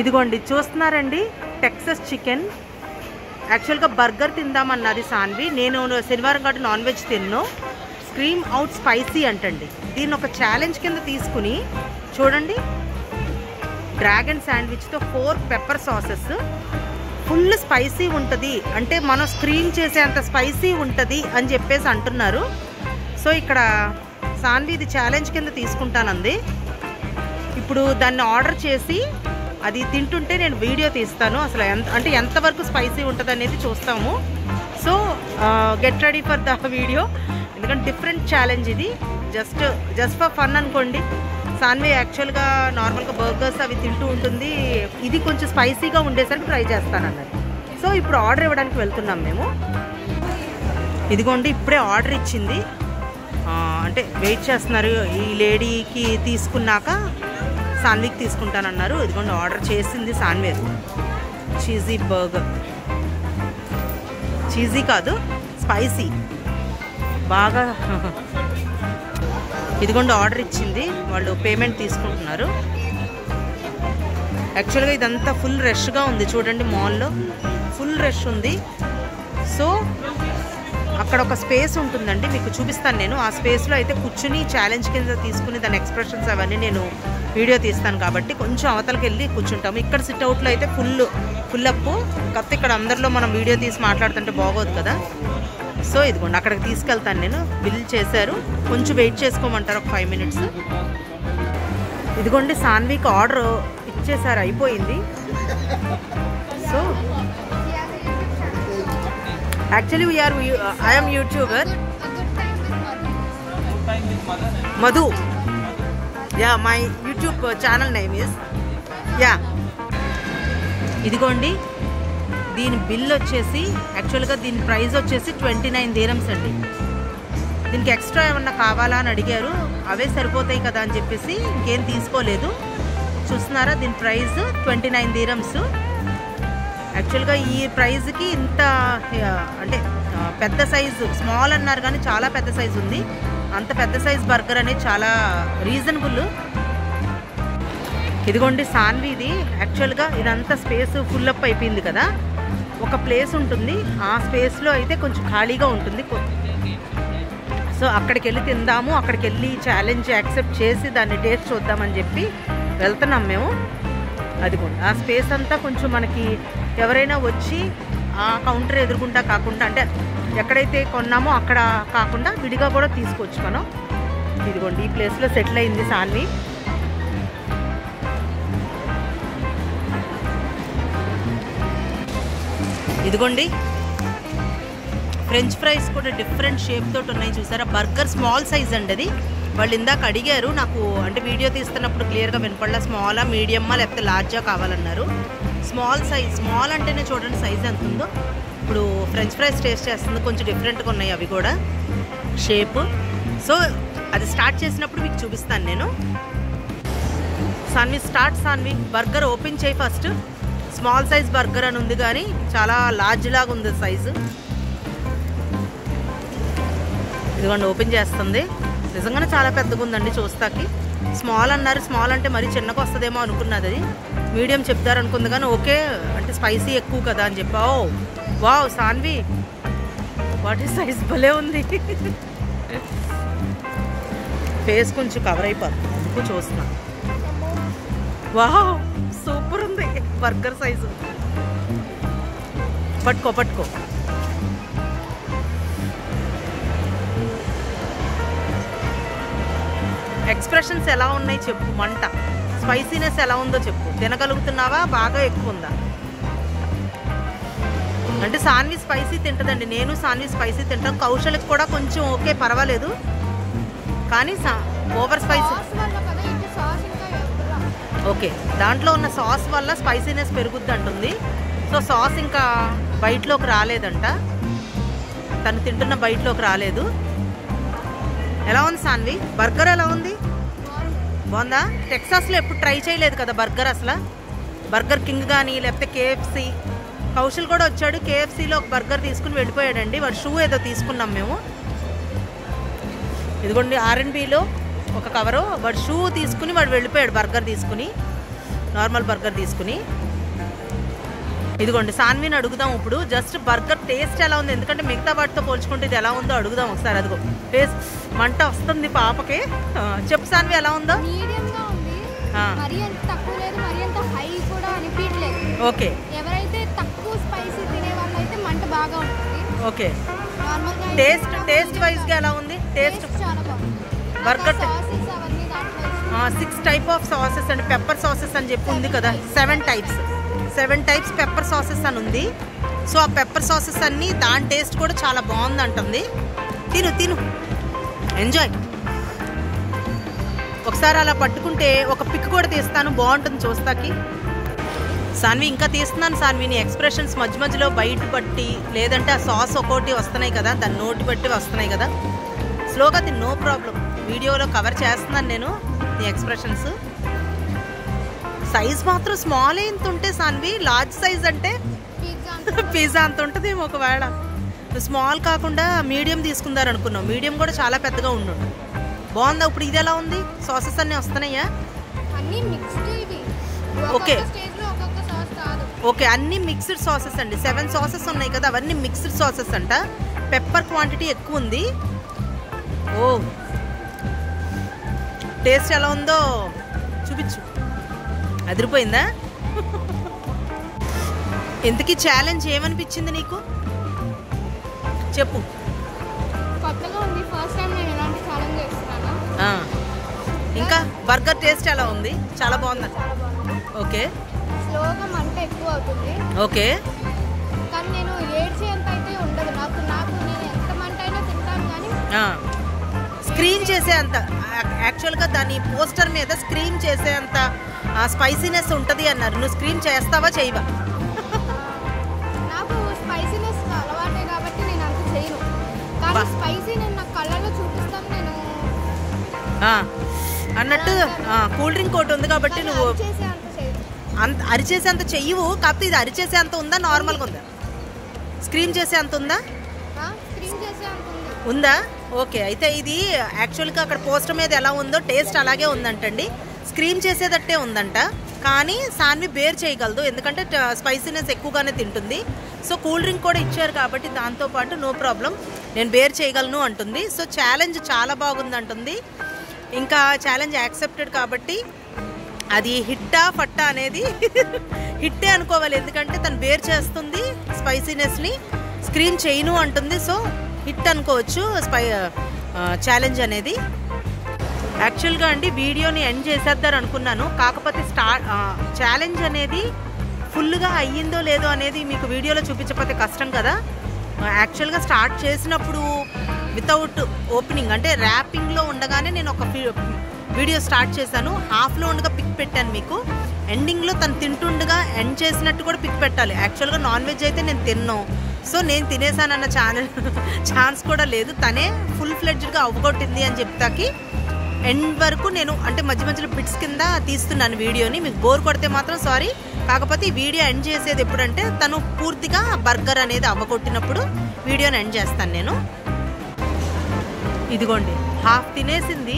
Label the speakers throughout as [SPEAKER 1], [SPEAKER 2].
[SPEAKER 1] ఇదిగోండి చూస్తున్నారండి Texas chicken యాక్చువల్గా బర్గర్ తిందామన్నది సాన్వి నేను శనివారం కాబట్టి నాన్ వెజ్ తిన్ను స్క్రీమ్ అవుట్ స్పైసీ అంటండి దీన్ని ఒక ఛాలెంజ్ కింద తీసుకుని చూడండి డ్రాగన్ శాండ్విచ్తో four pepper sauces full spicy ఉంటుంది అంటే మనం స్క్రీన్ చేసేంత స్పైసీ ఉంటుంది అని చెప్పేసి అంటున్నారు సో ఇక్కడ సాన్వి ఇది ఛాలెంజ్ కింద తీసుకుంటానంది ఇప్పుడు దాన్ని ఆర్డర్ చేసి అది తింటుంటే నేను వీడియో తీస్తాను అసలు ఎంత అంటే ఎంతవరకు స్పైసీ ఉంటుంది అనేది చూస్తాము so get ready for the video ఎందుకంటే డిఫరెంట్ ఛాలెంజ్ ఇది జస్ట్ జస్ట్ ఫర్ ఫన్ అనుకోండి సాన్వి యాక్చువల్గా నార్మల్గా బర్గర్స్ అవి తింటూ ఉంటుంది ఇది కొంచెం స్పైసీగా ఉండేసరికి ట్రై చేస్తానన్నది సో ఇప్పుడు ఆర్డర్ ఇవ్వడానికి వెళ్తున్నాం మేము ఇదిగోండి ఇప్పుడే ఆర్డర్ ఇచ్చింది ఆ, అంటే వెయిట్ చేస్తున్నారు ఈ లేడీకి తీసుకున్నాక సాన్వికి తీసుకుంటానన్నారు ఇదిగోండి ఆర్డర్ చేసింది సాన్వి అది చీజీ బర్గర్ చీజీ కాదు స్పైసీ బాగా ఇదిగోండి ఆర్డర్ ఇచ్చింది వాళ్ళు పేమెంట్ తీసుకుంటున్నారు యాక్చువల్గా ఇదంతా ఫుల్ రష్గా ఉంది చూడండి మాల్లో ఫుల్ రష్ ఉంది సో అక్కడ ఒక స్పేస్ ఉంటుందండి మీకు చూపిస్తాను నేను ఆ స్పేస్లో అయితే కూర్చుని ఛాలెంజ్ కింద తీసుకుని దాని ఎక్స్ప్రెషన్స్ అవన్నీ నేను వీడియో తీస్తాను కాబట్టి కొంచెం అవతలకి వెళ్ళి కూర్చుంటాము ఇక్కడ సిట్అవుట్లో అయితే ఫుల్ ఫుల్ అప్ కాకపోతే ఇక్కడ అందరిలో మనం వీడియో తీసి మాట్లాడుతుంటే బాగోదు కదా సో ఇదిగోండి అక్కడికి తీసుకెళ్తాను నేను బిల్ చేశారు కొంచెం వెయిట్ చేసుకోమంటారు ఒక ఫైవ్ మినిట్స్ ఇదిగోండి సాన్వికి ఆర్డర్ ఇచ్చేసారు అయిపోయింది so actually we are I'm YouTuber Madhu yeah my YouTube channel name is yeah ఇదిగోండి దీని బిల్ వచ్చేసి యాక్చువల్గా దీని ప్రైస్ వచ్చేసి ట్వంటీ నైన్ దీరమ్స్ అండి దీనికి ఎక్స్ట్రా ఏమన్నా కావాలా అని అడిగారు అవే సరిపోతాయి కదా అని చెప్పేసి ఇంకేం తీసుకోలేదు చూస్తున్నారా దీని ప్రైస్ ట్వంటీ నైన్ దీరమ్స్ యాక్చువల్గా ఈ ప్రైస్కి ఇంత ఆ, అంటే ఆ, పెద్ద సైజు స్మాల్ అన్నారు కానీ చాలా పెద్ద సైజు ఉంది అంత పెద్ద సైజ్ బర్గర్ అనేది చాలా రీజనబుల్ ఇదిగోండి సాన్విది యాక్చువల్గా ఇదంతా స్పేస్ ఫుల్ అప్ అయిపోయింది కదా ఒక ప్లేస్ ఉంటుంది ఆ స్పేస్లో అయితే కొంచెం ఖాళీగా ఉంటుంది కొ- సో అక్కడికి వెళ్ళి తిందాము అక్కడికి వెళ్ళి ఛాలెంజ్ యాక్సెప్ట్ చేసి దాన్ని టేస్ట్ చూద్దామని చెప్పి వెళ్తున్నాం మేము అదిగోండి ఆ స్పేస్ అంతా కొంచెం మనకి ఎవరైనా వచ్చి ఆ కౌంటర్ ఎదురుకుంటా కాకుండా అంటే ఎక్కడైతే కొన్నామో అక్కడ కాకుండా విడిగా కూడా తీసుకోవచ్చు మనం ఇదిగోండి ఈ ప్లేస్లో సెటిల్ అయింది సాన్వి ఇదిగోండి ఫ్రెంచ్ ఫ్రైస్ కూడా డిఫరెంట్ షేప్ తోటి ఉన్నాయి చూసారా బర్గర్ స్మాల్ సైజ్ అండి అది వాళ్ళు ఇందాక అడిగారు నాకు అంటే వీడియో తీస్తున్నప్పుడు క్లియర్గా వినపడలా స్మాలా మీడియమ్మా లేకపోతే లార్జా కావాలన్నారు స్మాల్ సైజ్ స్మాల్ అంటేనే చూడండి సైజ్ ఎంత ఉందో ఇప్పుడు ఫ్రెంచ్ ఫ్రైస్ టేస్ట్ చేస్తుంది కొంచెం డిఫరెంట్గా ఉన్నాయి అవి కూడా షేప్ సో అది స్టార్ట్ చేసినప్పుడు మీకు చూపిస్తాను నేను Saanvi start Saanvi burger open చేయి ఫస్ట్ స్మాల్ సైజ్ బర్గర్ అని ఉంది కానీ చాలా లార్జ్ లాగా ఉంది సైజు ఇదిగోండి ఓపెన్ చేస్తుంది నిజంగానే చాలా పెద్దగా ఉందండి చూస్తాకి స్మాల్ అన్నారు స్మాల్ అంటే మరీ చిన్నగా వస్తుందేమో అనుకున్నది అది మీడియం చెప్తారు అనుకుంది కానీ ఓకే అంటే స్పైసీ ఎక్కువ కదా అని చెప్పా ఓ వావ్ సాన్వి వాటి సైజ్ భలే ఉంది ఫేస్ కొంచెం కవర్ అయిపోతుంది అందుకు చూస్తున్నా వావ్ సూపర్ ఉంది బర్గర్ సైజు పట్టుకో పట్టుకో ఎక్స్ప్రెషన్స్ ఎలా ఉన్నాయి చెప్పు మంట స్పైసీనెస్ ఎలా ఉందో చెప్పు తినగలుగుతున్నావా బాగా ఎక్కువ ఉందా అంటే సాన్వి స్పైసీ తింటదండి నేను సాన్వి స్పైసీ తింటాను కౌశల్కి కూడా కొంచెం ఓకే పర్వాలేదు కానీ ఓవర్ స్పైసీ
[SPEAKER 2] సాస్ వల్ల కదా ఇంటి సాస్ ఇంకా ఎవరు
[SPEAKER 1] ఓకే దాంట్లో ఉన్న సాస్ వల్ల స్పైసీనెస్ పెరుగుద్ది అంటుంది సో సాస్ ఇంకా బయటలోకి రాలేదంట తను తింటున్న బయటలోకి రాలేదు ఎలా ఉంది సాన్వి బర్గర్ ఎలా ఉంది బాగుందా టెక్సాస్లో ఎప్పుడు ట్రై చేయలేదు కదా బర్గర్ అసలు బర్గర్ కింగ్ కానీ లేకపోతే కేఎఫ్సి కౌశల్ కూడా వచ్చాడు కేఎఫ్సీలో ఒక బర్గర్ తీసుకుని వెళ్ళిపోయాడండి వాడు షూ ఏదో తీసుకున్నాం మేము ఇదిగోండి ఆర్ఎన్బిలో ఒక కవరు వాడు షూ తీసుకుని వాడు వెళ్ళిపోయాడు బర్గర్ తీసుకుని నార్మల్ బర్గర్ తీసుకుని ఇదిగోండి సాన్విని అడుగుదాం ఇప్పుడు జస్ట్ బర్గర్ టేస్ట్ ఎలా ఉంది ఎందుకంటే మిగతా వాటితో పోల్చుకుంటే ఇది ఎలా ఉందో అడుగుదాం ఒకసారి అదిగో టేస్ట్ మంట వస్తుంది పాపకి ఆ, చెప్పు సాన్వి ఎలా ఉందో
[SPEAKER 2] మీడియం గా ఉంది
[SPEAKER 1] ఆ.
[SPEAKER 2] మరీ అంత తక్కువ లేదు మరీ అంత హై కూడా అనిపించలేదు
[SPEAKER 1] ఓకే
[SPEAKER 2] ఎవరైతే తక్కువ స్పైసీ తినే వాళ్ళైతే మంట బాగా ఉంటుంది
[SPEAKER 1] ఓకే
[SPEAKER 2] నార్మల్ గా
[SPEAKER 1] టేస్ట్ టేస్ట్ వైజ్గా ఎలా ఉంది టేస్ట్
[SPEAKER 2] టేస్ట్ చాలా బాగుంది
[SPEAKER 1] Burger ta-
[SPEAKER 2] సాసెస్ అవన్నీ దాంట్లో వేసి
[SPEAKER 1] six type of sauces and pepper sauces అని చెప్పి ఉంది కదా seven types seven types pepper sauces అని ఉంది సో ఆ పెప్పర్ సాసెస్ అన్ని దాని టేస్ట్ కూడా చాలా బాగుంది అంటుంది తిను తిను ఎంజాయ్ ఒకసారి అలా పట్టుకుంటే ఒక పిక్ కూడా తీస్తాను బాగుంటుంది చూస్తాకి సాన్వి ఇంకా తీస్తున్నాను సాన్వి నీ ఎక్స్ప్రెషన్స్ మధ్య మధ్యలో బయట పట్టి లేదంటే ఆ సాస్ ఒక్కోటి వస్తున్నాయి కదా దాని నోటి బట్టి వస్తున్నాయి కదా స్లోగా తిని నో ప్రాబ్లం వీడియోలో కవర్ చేస్తున్నాను నేను నీ ఎక్స్ప్రెషన్స్ సైజ్ మాత్రం స్మాల్ ఎంత ఉంటే సాన్వి లార్జ్ సైజ్ అంటే
[SPEAKER 2] పిజ్జా
[SPEAKER 1] పిజ్జా అంత ఉంటుంది ఒకవేళ స్మాల్ కాకుండా మీడియం తీసుకుందారు అనుకున్నాం మీడియం కూడా చాలా పెద్దగా ఉండు బాగుందా ఇప్పుడు ఇది ఎలా ఉంది సాసెస్ అన్నీ వస్తున్నాయా
[SPEAKER 2] అన్ని మిక్స్డ్ ఇవి
[SPEAKER 1] Okay.
[SPEAKER 2] ఒక్కొక్క స్టేజ్ లో ఒక్కొక్క సాస్ కాదు
[SPEAKER 1] ఓకే అన్ని మిక్స్డ్ సాసెస్ అండి సెవెన్ సాసెస్ ఉన్నాయి కదా అవన్నీ మిక్స్డ్ సాసెస్ అంట పెప్పర్ క్వాంటిటీ ఎక్కువ ఉంది ఓ టేస్ట్ ఎలా ఉందో చూపించు అదిరిపోయిందా ఎందుకు ఛాలెంజ్ ఏమనిపించింది నీకు చెప్పు
[SPEAKER 2] కొత్తగా ఉంది ఫస్ట్ టైం నేను ఇలాంటి ఛాలెంజ్ చేస్తున్నాను
[SPEAKER 1] ఆ. ఇంకా బర్గర్ టేస్ట్ ఎలా ఉంది చాలా బాగుంది
[SPEAKER 2] చాలా బాగుంది
[SPEAKER 1] ఓకే
[SPEAKER 2] స్లోగా మంట ఎక్కువ అవుతుంది
[SPEAKER 1] ఓకే
[SPEAKER 2] కానీ నేను ఏడ్చేంత అయితే ఉండదు నాకు నాకు నేను ఎంత మంట అయినా తింటాను కానీ
[SPEAKER 1] స్క్రీన్ చేసే అంత యాక్చువల్గా దాని పోస్టర్ మీద స్క్రీన్ చేసే అంత స్పైసీనెస్ ఉంటుంది అన్నారు నువ్వు స్క్రీన్ చేస్తావా చేయవా
[SPEAKER 2] నాకు స్పైసీనెస్ అలవాటే కాబట్టి నేను అంత చేయను కానీ
[SPEAKER 1] బా.
[SPEAKER 2] స్పైసీ నేను నా కళ్ళలో చూపిస్తాను నేను
[SPEAKER 1] ఆ, అన్నట్టు కూల్ డ్రింక్ ఒకటి ఉంది కాబట్టి
[SPEAKER 2] కానీ
[SPEAKER 1] నువ్వు
[SPEAKER 2] అరిచేసే అంత చేయను
[SPEAKER 1] అంత అరిచేసే అంత చెయ్యవు కాకపోతే ఇది అరిచేసే అంత ఉందా నార్మల్గా ఉందా స్క్రీన్ చేసే అంత ఉందా
[SPEAKER 2] స్క్రీన్ చేసే అంత ఉంది
[SPEAKER 1] ఉందా ఓకే అయితే ఇది యాక్చువల్గా అక్కడ పోస్టర్ మీద ఎలా ఉందో టేస్ట్ అలాగే ఉందంటండి స్క్రీమ్ చేసేటట్టే ఉందంట కానీ సాన్వి బేర్ చేయగలదు ఎందుకంటే స్పైసీనెస్ ఎక్కువగానే తింటుంది సో కూల్ డ్రింక్ కూడా ఇచ్చారు కాబట్టి దాంతోపాటు నో ప్రాబ్లం నేను బేర్ చేయగలను అంటుంది సో ఛాలెంజ్ చాలా బాగుంది అంటుంది ఇంకా ఛాలెంజ్ యాక్సెప్టెడ్ కాబట్టి అది హిట్టా ఫట్టా అనేది హిట్టే అనుకోవాలి ఎందుకంటే తను బేర్ చేస్తుంది స్పైసీనెస్ని స్క్రీన్ చేయను అంటుంది సో హిట్ అనుకోవచ్చు స్పై ఛాలెంజ్ అనేది యాక్చువల్గా అండి వీడియోని ఎండ్ చేసేద్దారు అనుకున్నాను కాకపోతే స్టార్ట్ ఛాలెంజ్ అనేది ఫుల్గా అయ్యిందో లేదో అనేది మీకు వీడియోలో చూపించకపోతే కష్టం కదా యాక్చువల్గా స్టార్ట్ చేసినప్పుడు వితౌట్ ఓపెనింగ్ అంటే ర్యాపింగ్లో ఉండగానే నేను ఒక ఫి- వీడియో స్టార్ట్ చేశాను హాఫ్లో ఉండగా పిక్ పెట్టాను మీకు ఎండింగ్లో తను తింటుండగా ఎండ్ చేసినట్టు కూడా పిక్ పెట్టాలి యాక్చువల్గా నాన్ వెజ్ అయితే నేను తిన్నాను సో నేను తినేసానన్న ఛానల్ ఛాన్స్ కూడా లేదు తనే ఫుల్ ఫ్లెడ్జ్డ్గా అవ్వగొట్టింది అని చెప్తాకి ఎండ్ వరకు నేను అంటే మధ్య మధ్యలో బిట్స్ కింద తీస్తున్నాను వీడియోని మీకు బోర్ కొడితే మాత్రం సారీ కాకపోతే ఈ వీడియో ఎండ్ చేసేది ఎప్పుడంటే తను పూర్తిగా బర్గర్ అనేది అవ్వగొట్టినప్పుడు వీడియోని ఎండ్ చేస్తాను నేను ఇదిగోండి హాఫ్ తినేసింది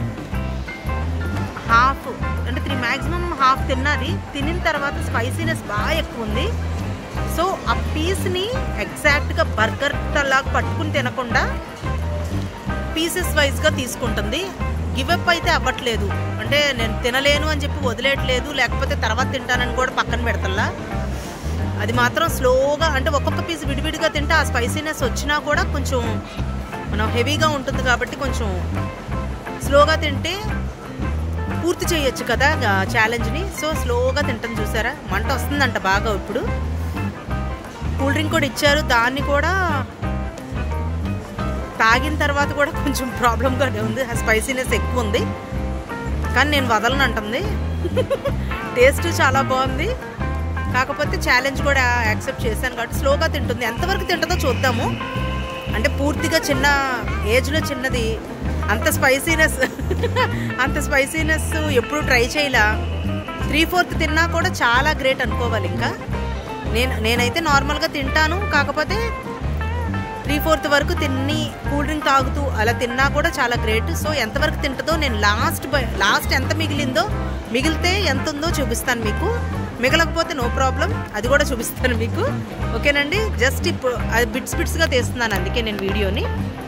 [SPEAKER 1] హాఫ్ అంటే త్రీ మ్యాక్సిమం హాఫ్ తిన్నది తినిన తర్వాత స్పైసీనెస్ బాగా ఎక్కువ ఉంది సో ఆ పీస్ని ఎగ్జాక్ట్గా బర్గర్ లాగా పట్టుకుని తినకుండా పీసెస్ వైజ్గా తీసుకుంటుంది గివప్ అయితే అవ్వట్లేదు అంటే నేను తినలేను అని చెప్పి వదిలేయట్లేదు లేకపోతే తర్వాత తింటానని కూడా పక్కన పెడతల్లా అది మాత్రం స్లోగా అంటే ఒక్కొక్క పీస్ విడివిడిగా తింటే ఆ స్పైసీనెస్ వచ్చినా కూడా కొంచెం మనం హెవీగా ఉంటుంది కాబట్టి కొంచెం స్లోగా తింటే పూర్తి చేయొచ్చు కదా ఛాలెంజ్ని సో స్లోగా తింటాం చూసారా మంట వస్తుందంట బాగా ఇప్పుడు కూల్ డ్రింక్ కూడా ఇచ్చారు దాన్ని కూడా తాగిన తర్వాత కూడా కొంచెం ప్రాబ్లంగానే ఉంది ఆ స్పైసీనెస్ ఎక్కువ ఉంది కానీ నేను వదలను అంటుంది టేస్ట్ చాలా బాగుంది కాకపోతే ఛాలెంజ్ కూడా యాక్సెప్ట్ చేశాను కాబట్టి స్లోగా తింటుంది ఎంతవరకు తింటుందో చూద్దాము అంటే పూర్తిగా చిన్న ఏజ్లో చిన్నది అంత స్పైసీనెస్ అంత స్పైసీనెస్ ఎప్పుడు ట్రై చేయలా త్రీ ఫోర్త్ తిన్నా కూడా చాలా గ్రేట్ అనుకోవాలి ఇంకా నేను నేనైతే నార్మల్గా తింటాను కాకపోతే త్రీ ఫోర్త్ వరకు తిని కూల్ డ్రింక్ తాగుతూ అలా తిన్నా కూడా చాలా గ్రేట్ సో ఎంతవరకు తింటుందో నేను లాస్ట్ లాస్ట్ ఎంత మిగిలిందో మిగిలితే ఎంత ఉందో చూపిస్తాను మీకు మిగలకపోతే నో ప్రాబ్లం అది కూడా చూపిస్తాను మీకు ఓకేనండి జస్ట్ ఇప్పుడు అది బిట్స్ బిట్స్గా తీస్తున్నాను అందుకే నేను వీడియోని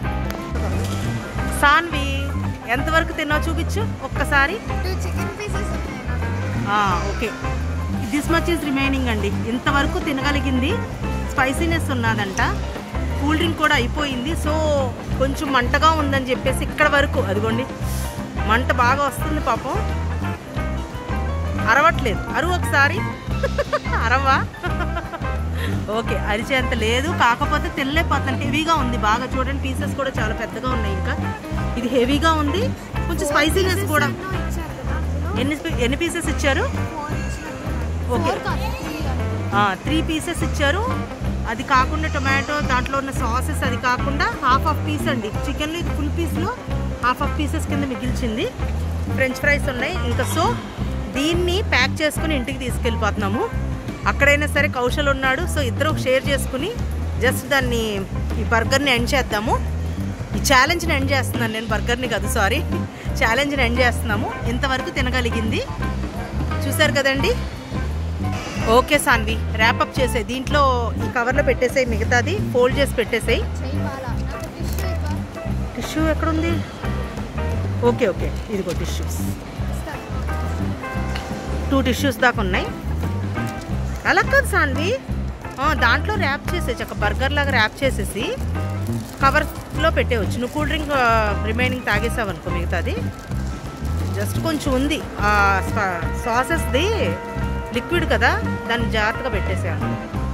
[SPEAKER 1] సాన్వి ఎంతవరకు తిన్నావు చూపించు ఒక్కసారి
[SPEAKER 2] టూ చికెన్ పీసెస్
[SPEAKER 1] ఆ, okay this much is remaining అండి ఇంతవరకు తినగలిగింది స్పైసీనెస్ ఉన్నదంట కూల్ డ్రింక్ కూడా అయిపోయింది సో కొంచెం మంటగా ఉందని చెప్పేసి ఇక్కడ వరకు అదిగోండి మంట బాగా వస్తుంది పాపం అరవట్లేదు అరువు ఒకసారి అరవా ఓకే అరిచేంత లేదు కాకపోతే తెల్లైపోతాను హెవీగా ఉంది బాగా చూడండి పీసెస్ కూడా చాలా పెద్దగా ఉన్నాయి ఇంకా ఇది హెవీగా ఉంది కొంచెం స్పైసీనెస్ కూడా
[SPEAKER 2] ఇచ్చారు కదా అందులో
[SPEAKER 1] ఎన్ని పీ- ఎన్ని పీసెస్ ఇచ్చారు
[SPEAKER 2] ఫోర్ ఇచ్చినట్టున్నారు
[SPEAKER 1] ఓకే.
[SPEAKER 2] ఫోర్ కాదు త్రీ అని
[SPEAKER 1] త్రీ పీసెస్ ఇచ్చారు అది కాకుండా టొమాటో దాంట్లో ఉన్న సాసెస్ అది కాకుండా హాఫ్ ఆఫ్ పీస్ అండి చికెన్లో ఇది ఫుల్ పీస్లో హాఫ్ ఆఫ్ పీసెస్ కింద మిగిల్చింది ఫ్రెంచ్ ఫ్రైస్ ఉన్నాయి ఇంకా సో దీన్ని ప్యాక్ చేసుకుని ఇంటికి తీసుకెళ్ళిపోతున్నాము అక్కడైనా సరే కౌశల్ ఉన్నాడు సో ఇద్దరు షేర్ చేసుకుని జస్ట్ దాన్ని ఈ బర్గర్ని ఎండ్ చేద్దాము ఈ ఛాలెంజ్ని ఎండ్ చేస్తున్నాను నేను బర్గర్ని కాదు సారీ ఛాలెంజ్ని ఎండ్ చేస్తున్నాము ఇంతవరకు తినగలిగింది చూసారు కదండి ఓకే సాన్వి ర్యాపప్ చేసే దీంట్లో ఈ కవర్లో పెట్టేసాయి మిగతాది ఫోల్డ్ చేసి పెట్టేసాయి
[SPEAKER 2] చెయ్యి బాలా నాకు టిష్యూ ఇవ్వ
[SPEAKER 1] టిష్యూ ఎక్కడుంది ఓకే ఓకే ఇదిగో టిష్యూస్
[SPEAKER 2] ఇస్తాను
[SPEAKER 1] టూ టిష్యూస్ దాకా ఉన్నాయి అలా కాదు సాన్వి ఆ, దాంట్లో ర్యాప్ చేసేసి ఒక బర్గర్ లాగా ర్యాప్ చేసేసి కవర్లో పెట్టేవచ్చు నువ్వు కూల్ డ్రింక్ రిమైనింగ్ తాగేసావు అనుకో మిగతాది జస్ట్ కొంచెం ఉంది ఆ సాసెస్ది లిక్విడ్ కదా దాన్ని జాగ్రత్తగా పెట్టేసాను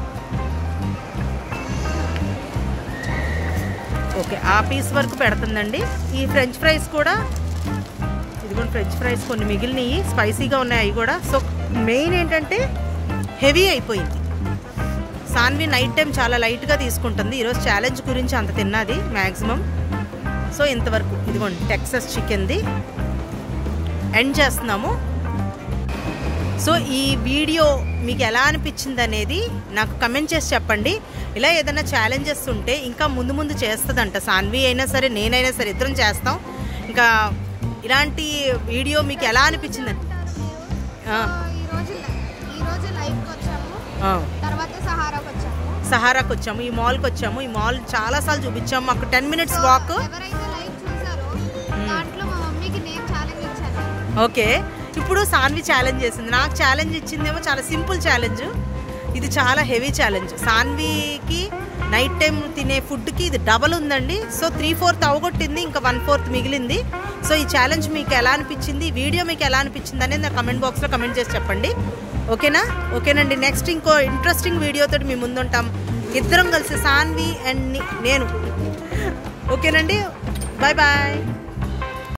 [SPEAKER 1] ఓకే ఆ పీస్ వరకు పెడుతుందండి ఈ ఫ్రెంచ్ ఫ్రైస్ కూడా ఇదిగోండి ఫ్రెంచ్ ఫ్రైస్ కొన్ని మిగిలినవి స్పైసీగా ఉన్నాయి అవి కూడా సో మెయిన్ ఏంటంటే హెవీ అయిపోయింది సాన్వి నైట్ టైం చాలా లైట్గా తీసుకుంటుంది ఈరోజు ఛాలెంజ్ గురించి అంత తిన్నది మ్యాక్సిమం సో ఇంతవరకు ఇదిగోండి టెక్సస్ చికెన్ది ఎండ్ చేస్తున్నాము సో ఈ వీడియో మీకు ఎలా అనిపించింది అనేది నాకు కమెంట్ చేసి చెప్పండి ఇలా ఏదైనా ఛాలెంజెస్ ఉంటే ఇంకా ముందు ముందు చేస్తుందంట సాన్వి అయినా సరే నేనైనా సరే ఇద్దరం చేస్తాం ఇంకా ఇలాంటి వీడియో మీకు ఎలా అనిపించిందని ఆ.
[SPEAKER 2] ఈ రోజు ఈ రోజు లైవ్కి వచ్చాము
[SPEAKER 1] ఆ,
[SPEAKER 2] తర్వాత సహారాకి వచ్చాము
[SPEAKER 1] సహారాకి వచ్చాము ఈ మాల్కి వచ్చాము ఈ మాల్ చాలాసార్లు చూపించాము మాకు టెన్ మినిట్స్
[SPEAKER 2] సో
[SPEAKER 1] వాక్
[SPEAKER 2] ఎవరైతే లైవ్ చూసారో దాంట్లో మా మమ్మీకి నేను ఛాలెంజ్ ఇచ్చాను
[SPEAKER 1] ఓకే ఇప్పుడు సాన్వి ఛాలెంజ్ చేసింది నాకు ఛాలెంజ్ ఇచ్చిందేమో చాలా సింపుల్ ఛాలెంజ్ ఇది చాలా హెవీ ఛాలెంజ్ సాన్వికి నైట్ టైం తినే ఫుడ్కి ఇది డబల్ ఉందండి సో త్రీ ఫోర్త్ అవగొట్టింది ఇంకా వన్ ఫోర్త్ మిగిలింది సో ఈ ఛాలెంజ్ మీకు ఎలా అనిపించింది ఈ వీడియో మీకు ఎలా అనిపించింది అనేది నా కమెంట్ బాక్స్లో కమెంట్ చేసి చెప్పండి ఓకేనా ఓకేనండి నెక్స్ట్ ఇంకో ఇంట్రెస్టింగ్ వీడియోతో మీ ముందుంటాం ఇద్దరం కలిసి సాన్వి అండ్ ని- నేను ఓకేనండి బాయ్ బాయ్